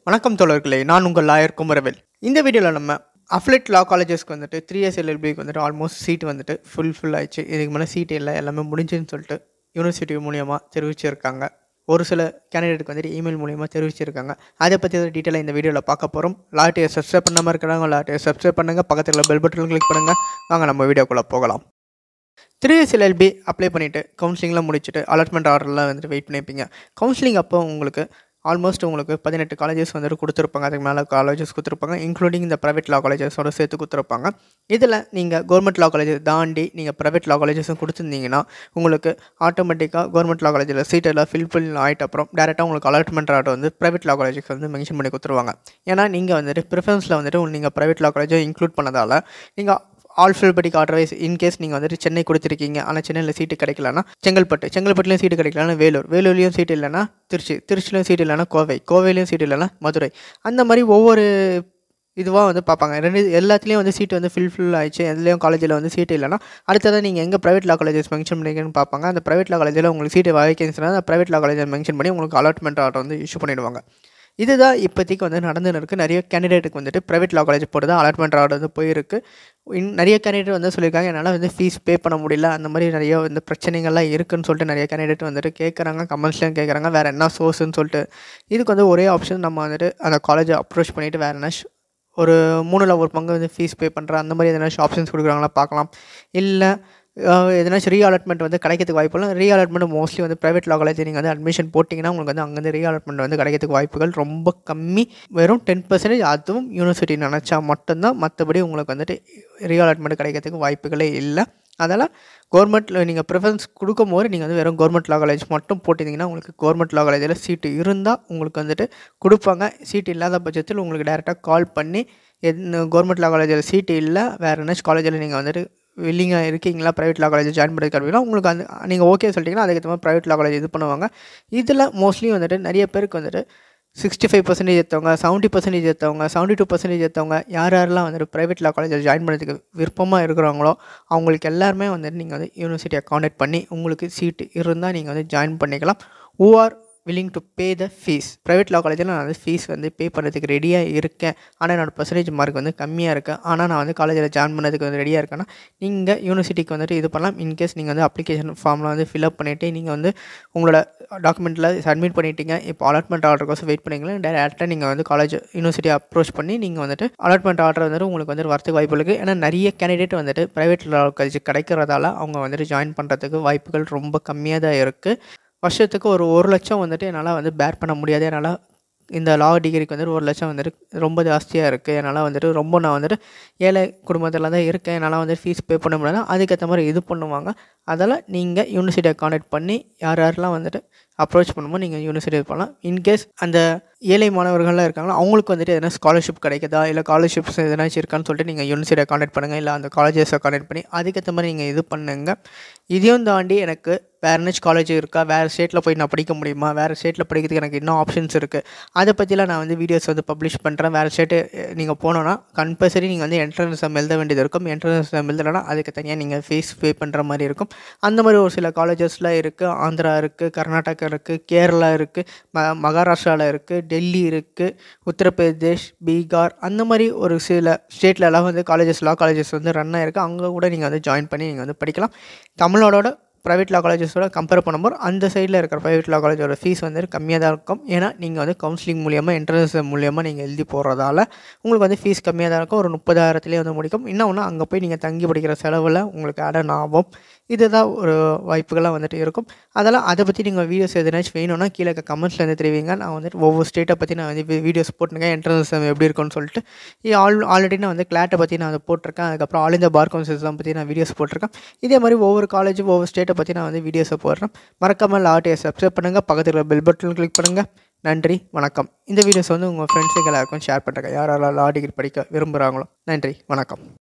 வணக்கம் தோழர்களே நான் உங்கள் லாயர் குமரவேல் இந்த வீடியோவில் நம்ம அஃப்லெட் லா காலேஜஸ்க்கு வந்துட்டு த்ரீ இயர்ஸ் எல்எல்பிக்கு வந்துட்டு ஆல்மோஸ்ட் சீட் வந்துட்டு ஃபுல் ஃபுல் ஆயிடுச்சு இதுக்கு மேலே சீட் இல்லை எல்லாமே முடிஞ்சுன்னு சொல்லிட்டு யூனிவர்சிட்டி மூலியமாக தெரிவிச்சிருக்காங்க ஒரு சில கேண்டிடேட்டுக்கு வந்துட்டு இமெயில் மூலியமாக தெரிவிச்சிருக்காங்க அதை பற்றி தான் டீட்டெயிலாக இந்த வீடியோவில் பார்க்க போகிறோம் லாட்டியை சப்ஸ்கிரைப் பண்ணாமல் இருக்கிறாங்க லாட்டியை சப்ஸ்கிரைப் பண்ணுங்கள் பக்கத்தில் பெல் பட்டன் கிளிக் பண்ணுங்கள் வாங்க நம்ம வீடியோக்குள்ளே போகலாம் த்ரீ இயர்ஸ் எல்எல்பி அப்ளை பண்ணிவிட்டு கவுன்சிலிங்லாம் முடிச்சுட்டு அலாட்மெண்ட் ஆர்டர்லாம் வந்துட்டு வெயிட் பண்ணியிருப்பீங்க கவுன்சிலிங் அப்போ உங்களுக்கு ஆல்மோஸ்ட் உங்களுக்கு பதினெட்டு காலேஜஸ் வந்துட்டு கொடுத்துருப்பாங்க அதுக்கு மேலே காலேஜஸ் கொடுத்துருப்பாங்க இன்க்ளூடிங் இந்த ப்ரைவேட் லா காலேஜஸோட சேர்த்து கொடுத்துருப்பாங்க இதில் நீங்கள் கவர்மெண்ட் லா காலேஜ் தாண்டி நீங்கள் ப்ரைவேட் லா காலேஜஸும் கொடுத்துருந்தீங்கன்னா உங்களுக்கு ஆட்டோமேட்டிக்காக கவர்மெண்ட் லா காலேஜில் சீட் எல்லாம் ஃபில் ஃபில் ஆகிட்ட அப்புறம் டேரெக்டாக உங்களுக்கு அலாட்மெண்ட் ஆர்டர் வந்து ப்ரைவேட் லா காலேஜுக்கு வந்து மென்ஷன் பண்ணி கொடுத்துருவாங்க ஏன்னா நீங்கள் வந்துட்டு ப்ரிஃபரன்ஸில் வந்துட்டு நீங்கள் ப்ரைவேட் லா காலேஜை இன்க்ளூட் பண்ணதால் நீங்கள் ஆல் ஃபில்படிக் ஆர்டர்வைஸ் இன்கேஸ் நீங்கள் வந்துட்டு சென்னை கொடுத்துருக்கீங்க ஆனால் சென்னையில் சீட்டு கிடைக்கலனா செங்கல்பட்டு செங்கல்பட்டுலேயும் சீட்டு கிடைக்கலனா வேலூர் வேலூர்லேயும் சீட்டு இல்லைனா திருச்சி திருச்சிலையும் சீட்டு இல்லைனா கோவை கோவையிலையும் சீட்டு இல்லைனா மதுரை அந்த மாதிரி ஒவ்வொரு இதுவாக வந்து பார்ப்பாங்க ரெண்டு எல்லாத்துலேயும் வந்து சீட்டு வந்து ஃபில் ஃபில் ஆயிடுச்சு எதுலேயும் காலேஜில் வந்து சீட்டு இல்லைனா அடுத்ததாக நீங்கள் எங்கே ப்ரைவேட் லா காலேஜஸ் மென்ஷன் பண்ணிங்கன்னு பார்ப்பாங்க அந்த ப்ரைவேட் லா காலேஜில் உங்களுக்கு சீட்டு வேகன்சினா அந்த ப்ரைவேட் லா காலேஜை மென்ஷன் பண்ணி உங்களுக்கு அலாட்மெண்ட் ஆர்டர் வந்து இஷ்யூ பண்ணிடுவாங்க இதுதான் இப்போதைக்கு வந்து நடந்துன்னு இருக்குது நிறைய கேண்டிடேட்டுக்கு வந்துட்டு ப்ரைவேட் லா காலேஜ் போட்டு தான் அலாட்மெண்ட் ஆர்டர் வந்து போயிருக்கு இன் நிறைய கேண்டிடேட் வந்து சொல்லியிருக்காங்க என்னால் வந்து ஃபீஸ் பே பண்ண முடியல அந்த மாதிரி நிறைய வந்து பிரச்சனைகள்லாம் இருக்குன்னு சொல்லிட்டு நிறைய கேண்டிடேட் வந்துட்டு கேட்குறாங்க கமெண்ட்ஸ்லையும் கேட்குறாங்க வேறு என்ன சோர்ஸ்னு சொல்லிட்டு இதுக்கு வந்து ஒரே ஆப்ஷன் நம்ம வந்துட்டு அந்த காலேஜை அப்ரோச் பண்ணிவிட்டு வேறு என்ன ஒரு மூணில் ஒரு பங்கு வந்து ஃபீஸ் பே பண்ணுற அந்த மாதிரி எதனா ஆப்ஷன்ஸ் கொடுக்குறாங்களா பார்க்கலாம் இல்லை எதனாச்சும் ரீ அலாட்மெண்ட் வந்து கிடைக்கிறதுக்கு வாய்ப்பு இல்லை ரீ அலாட்மெண்ட் மோஸ்ட்லி வந்து ப்ரைவேட் லா காலேஜ் நீங்கள் வந்து அட்மிஷன் போட்டிங்கன்னா உங்களுக்கு வந்து அங்கேருந்து ரீ அலாட்மெண்ட் வந்து கிடைக்கிறதுக்கு வாய்ப்புகள் ரொம்ப கம்மி வெறும் டென் பர்சன்டேஜ் அதுவும் யூனிவர்சிட்டி நினச்சா மட்டும்தான் மற்றபடி உங்களுக்கு வந்துட்டு ரீ அலாட்மெண்ட் கிடைக்கிறதுக்கு வாய்ப்புகளே இல்லை அதனால் கவர்மெண்ட்டில் நீங்கள் ப்ரிஃபரன்ஸ் கொடுக்கும் போது நீங்கள் வந்து வெறும் கவர்மெண்ட் லா காலேஜ் மட்டும் போட்டிருந்தீங்கன்னா உங்களுக்கு கவர்மெண்ட் லா காலேஜில் சீட்டு இருந்தால் உங்களுக்கு வந்துட்டு கொடுப்பாங்க சீட்டு இல்லாத பட்சத்தில் உங்களுக்கு டேரெக்டாக கால் பண்ணி எந்த கவர்மெண்ட் லா காலேஜில் சீட்டு இல்லை வேறு என்னாச்சும் காலேஜில் நீங்கள் வந்துட்டு வில்லிங்காக இருக்கீங்களா ப்ரைவேட் லா காலேஜ் ஜாயின் பண்ணி அப்படின்னா உங்களுக்கு அந்த நீங்கள் ஓகே சொல்லிட்டீங்கன்னா அதுக்கேற்ற மாதிரி ப்ரைவேட் லா காலேஜ் இது பண்ணுவாங்க இதில் மோஸ்ட்லி வந்துட்டு நிறைய பேருக்கு வந்துட்டு சிக்ஸ்டி ஃபைவ் பர்சன்டேஜ் எடுத்தவங்க செவன்ட்டி பர்சன்டேஜ் எடுத்தவங்க செவன்ட்டி டூ பர்சன்டேஜ் எடுத்தவங்க யார் யாரெல்லாம் வந்துட்டு ப்ரைவேட் லா காலேஜில் ஜாயின் பண்ணுறதுக்கு விருப்பமாக இருக்கிறாங்களோ அவங்களுக்கு எல்லாருமே வந்துட்டு நீங்கள் வந்து யூனிவர்சிட்டியை காண்டாக்ட் பண்ணி உங்களுக்கு சீட்டு இருந்தால் நீங்கள் வந்து ஜாயின் பண்ணிக்கலாம் who are willing to pay the fees private law காலேஜில் நான் வந்து ஃபீஸ் வந்து பே பண்ணுறதுக்கு ரெடியாக இருக்கேன் ஆனால் என்னோடய பர்சன்டேஜ் மார்க் வந்து கம்மியாக இருக்குது ஆனால் நான் வந்து காலேஜில் ஜாயின் பண்ணதுக்கு வந்து ரெடியாக இருக்கேன்னா நீங்கள் யூனிவர்சிட்டிக்கு வந்துட்டு இது பண்ணலாம் இன்கேஸ் நீங்கள் வந்து அப்ளிகேஷன் ஃபார்மில் வந்து ஃபில்அப் பண்ணிவிட்டு நீங்கள் வந்து உங்களோட டாக்குமெண்ட்டில் சப்மிட் பண்ணிட்டீங்க இப்போ அலாட்மெண்ட் ஆர்டருக்கோசம் வெயிட் பண்ணிங்களா டேரெக்டாக நீங்கள் வந்து காலேஜ் யூனிவர்சிட்டி அப்ரோச் பண்ணி நீங்கள் வந்துட்டு அலாட்மெண்ட் ஆர்டர் வந்துட்டு உங்களுக்கு வந்து வரத்துக்கு வாய்ப்பு இருக்குது ஏன்னா நிறைய கேண்டிடேட் வந்துட்டு ப்ரைவேட் லா காலேஜ் கிடைக்கிறதால அவங்க வந்துட்டு ஜாயின் பண்ணுறதுக்கு வாய்ப்புகள் ரொம்ப கம்மியாக தான் இருக்குது வருஷத்துக்கு ஒரு ஒரு லட்சம் வந்துட்டு என்னால் வந்து பேர் பண்ண முடியாது என்னால் இந்த லா டிகிரிக்கு வந்துட்டு ஒரு லட்சம் வந்துட்டு ரொம்ப ஜாஸ்தியாக இருக்குது என்னால் வந்துட்டு ரொம்ப நான் வந்துட்டு ஏழை குடும்பத்தில் தான் இருக்கேன் என்னால் வந்து ஃபீஸ் பே பண்ண முடியாது அதுக்கேற்ற மாதிரி இது பண்ணுவாங்க அதெல்லாம் நீங்கள் யூனிவர்சிட்டியை காண்டாக்ட் பண்ணி யார் யாரெல்லாம் வந்துட்டு அப்ரோச் பண்ணும்போது நீங்கள் யூனிவர்சிட்டி பண்ணலாம் இன்கேஸ் அந்த ஏழை மாணவர்கள்லாம் இருக்காங்களோ அவங்களுக்கு வந்துட்டு எதனா ஸ்காலர்ஷிப் கிடைக்குதா இல்லை ஸ்காலர்ஷிப்ஸ் எதனாச்சும் இருக்கான்னு சொல்லிட்டு நீங்கள் யூனிவர்சிட்டியை காண்டாக்ட் பண்ணுங்கள் இல்லை அந்த காலேஜஸை காண்டாக்ட் பண்ணி அதுக்கேற்ற மாதிரி நீங்கள் இது பண்ணுங்கள் இதையும் தாண்டி எனக்கு வேறு என்னாச்சும் காலேஜ் இருக்கா வேறு ஸ்டேட்டில் போய் நான் படிக்க முடியுமா வேறு ஸ்டேட்டில் படிக்கிறதுக்கு எனக்கு இன்னும் ஆப்ஷன்ஸ் இருக்குது அதை பற்றிலாம் நான் வந்து வீடியோஸ் வந்து பப்ளிஷ் பண்ணுறேன் வேறு ஸ்டேட்டு நீங்கள் போனோன்னா கம்பல்சரி நீங்கள் வந்து என்ட்ரன்ஸ் எக்ஸாம் எழுத வேண்டியது இருக்கும் என்ட்ரன்ஸ் எக்ஸாம் எழுதலைன்னா அதுக்கு தனியாக நீங்கள் ஃபீஸ் பே பண்ணுற மாதிரி இருக்கும் அந்த மாதிரி ஒரு சில காலேஜஸ்லாம் இருக்குது ஆந்திரா இருக்குது கர்நாடகா இருக்குது கேரளா இருக்குது ம மகாராஷ்டிராவில் இருக்குது டெல்லி இருக்குது உத்தரப்பிரதேஷ் பீகார் அந்த மாதிரி ஒரு சில ஸ்டேட்லலாம் வந்து காலேஜஸ் லா காலேஜஸ் வந்து ரன் ஆகிருக்கு அங்கே கூட நீங்கள் வந்து ஜாயின் பண்ணி நீங்கள் வந்து படிக்கலாம் தமிழ்நாடோட ப்ரைவேட் லா காலேஜஸோட கம்பேர் பண்ணும்போது அந்த சைடில் இருக்கிற ப்ரைவேட் லா காலேஜோட ஃபீஸ் வந்து கம்மியாக தான் இருக்கும் ஏன்னா நீங்கள் வந்து கவுன்சிலிங் மூலியமாக என்ட்ரன்ஸ் மூலியமாக நீங்கள் எழுதி போகிறதால உங்களுக்கு வந்து ஃபீஸ் கம்மியாக தான் இருக்கும் ஒரு முப்பதாயிரத்துலேயே வந்து முடிக்கும் இன்னொன்று அங்கே போய் நீங்கள் தங்கி படிக்கிற செலவில் உங்களுக்கு அடன் ஆகும் இதுதான் ஒரு வாய்ப்புகளாக வந்துட்டு இருக்கும் அதெல்லாம் அதை பற்றி நீங்கள் வீடியோஸ் எதுனாச்சும் வேணும்னா கீழே கமெண்ட்ஸில் வந்து தெரிவிங்க நான் வந்துட்டு ஒவ்வொரு ஸ்டேட்டை பற்றி நான் வந்து வீடியோஸ் போட்டிருக்கேன் என்ட்ரன்ஸ் எப்படி இருக்கும்னு சொல்லிட்டு ஆல் ஆல்ரெடி நான் வந்து கிளாட்டை பற்றி நான் அதை போட்டிருக்கேன் அதுக்கப்புறம் ஆல் இந்த பார் கவுன்சில்ஸ்லாம் பற்றி நான் வீடியோஸ் போட்டிருக்கேன் இதே மாதிரி ஒவ்வொரு காலேஜும் ஒவ்வொரு ஸ்டேட்டை பற்றி நான் வந்து வீடியோஸை போடுறேன் மறக்காமல் லாட்டையை சப்ஸ்கிரைப் பண்ணுங்கள் பக்கத்தில் பெல் பட்டன் கிளிக் பண்ணுங்கள் நன்றி வணக்கம் இந்த வீடியோஸ் வந்து உங்கள் ஃப்ரெண்ட்ஸுக்கு எல்லாருக்கும் ஷேர் பண்ணுறேன் யார் யாரெல்லாம் லா டிகிரி படிக்க விரும்புகிறாங்களோ நன்றி வணக்கம்